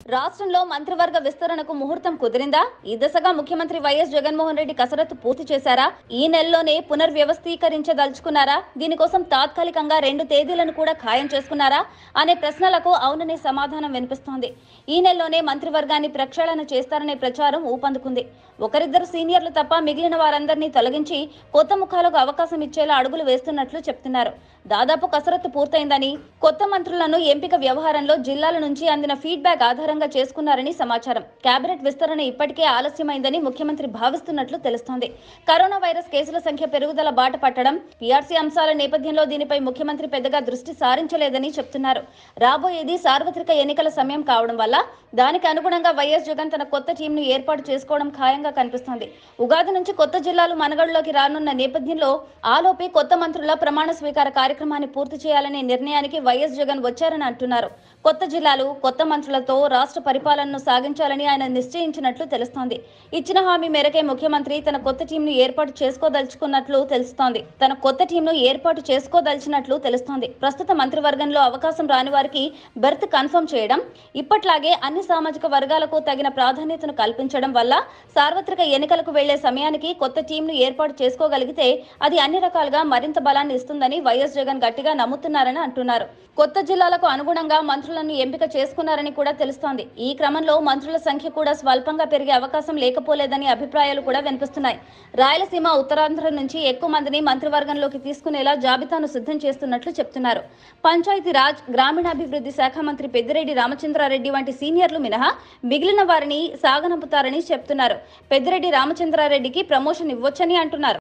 రాష్ట్రంలో మంత్రివర్గ విస్తరణకు ముహూర్తం కుదిరిందా ఈ దిశగా ముఖ్యమంత్రి వైఎస్ జగన్మోహన్ రెడ్డి కసరత్తు పూర్తి చేశారా ఈ నెలలోనే పునర్వ్యవస్థీకరించదలుచుకున్నారా దీనికోసం తాత్కాలికంగా రెండు తేదీలను కూడా ఖాయం చేసుకున్నారా అనే ప్రశ్నలకు అవుననే సమాధానం వినిపిస్తోంది ఈ నెలలోనే మంత్రివర్గాన్ని ప్రక్షాళన చేస్తారనే ప్రచారం ఊపందుకుంది ఒకరిద్దరు సీనియర్లు తప్ప మిగిలిన వారందరినీ తొలగించి కొత్త ముఖాలకు అవకాశం ఇచ్చేలా అడుగులు వేస్తున్నట్లు చెప్తున్నారు దాదాపు కసరత్తు పూర్తయిందని కొత్త మంత్రులను ఎంపిక వ్యవహారంలో జిల్లాల నుంచి అందిన ఫీడ్బ్యాక్ ఆధారంగా చేసుకున్నారని సమాచారం కేబినెట్ విస్తరణ ఇప్పటికే ఆలస్యమైందని ముఖ్యమంత్రి భావిస్తున్నట్లు తెలుస్తోంది కరోనా వైరస్ కేసుల సంఖ్య పెరుగుదల బాట పట్టడం పీఆర్సీ అంశాల నేపథ్యంలో దీనిపై ముఖ్యమంత్రి పెద్దగా దృష్టి సారించలేదని చెప్తున్నారు రాబోయేది సార్వత్రిక ఎన్నికల సమయం కావడం వల్ల దానికి అనుగుణంగా వైఎస్ జగన్ తన కొత్త టీంను ఏర్పాటు చేసుకోవడం ఖాయంగా కనిపిస్తోంది ఉగాది నుంచి కొత్త జిల్లాలు మనగడలోకి రానున్న నేపథ్యంలో ఆలోపి కొత్త మంత్రుల ప్రమాణ స్వీకార కార్యక్రమాన్ని పూర్తి చేయాలనే నిర్ణయానికి వైఎస్ జగన్ వచ్చారని అంటున్నారు కొత్త జిల్లాలు కొత్త మంత్రులతో రాష్ట్ర పరిపాలనను సాగించాలని ఆయన నిశ్చయించినట్లు తెలుస్తోంది ఇచ్చిన హామీ మేరకే ముఖ్యమంత్రి తన కొత్త టీంను ఏర్పాటు చేసుకోదలుచుకున్నట్లు తెలుస్తోంది తన కొత్త టీంను ఏర్పాటు చేసుకోదలిచినట్లు తెలుస్తోంది ప్రస్తుత మంత్రివర్గంలో అవకాశం రాని వారికి బెర్త్ కన్ఫర్మ్ చేయడం ఇప్పట్లాగే అన్ని సామాజిక వర్గాలకు తగిన ప్రాధాన్యతను కల్పించడం వల్ల సార్వత్రిక ఎన్నికలకు వెళ్లే సమయానికి కొత్త టీంను ఏర్పాటు చేసుకోగలిగితే అది అన్ని రకాలుగా మరింత బలాన్ని ఇస్తుందని వైఎస్ జగన్ గట్టిగా నమ్ముతున్నారని అంటున్నారు కొత్త జిల్లాలకు అనుగుణంగా మంత్రులను ఎంపిక చేసుకున్నారని కూడా తెలుస్తోంది ఈ క్రమంలో మంత్రుల సంఖ్య కూడా స్వల్పంగా పెరిగే అవకాశం లేకపోలేదని అభిప్రాయాలు కూడా వినిపిస్తున్నాయి రాయలసీమ ఉత్తరాంధ్ర నుంచి ఎక్కువ మందిని మంత్రివర్గంలోకి తీసుకునేలా జాబితాను సిద్ధం చేస్తున్నట్లు చెప్తున్నారు పంచాయతీరాజ్ గ్రామీణాభివృద్ధి శాఖ మంత్రి పెద్దిరెడ్డి రామచంద్రారెడ్డి వంటి సీనియర్లు మినహా మిగిలిన వారిని సాగనంపుతారని చెప్తున్నారు పెద్దిరెడ్డి రామచంద్రారెడ్డికి ప్రమోషన్ ఇవ్వొచ్చని అంటున్నారు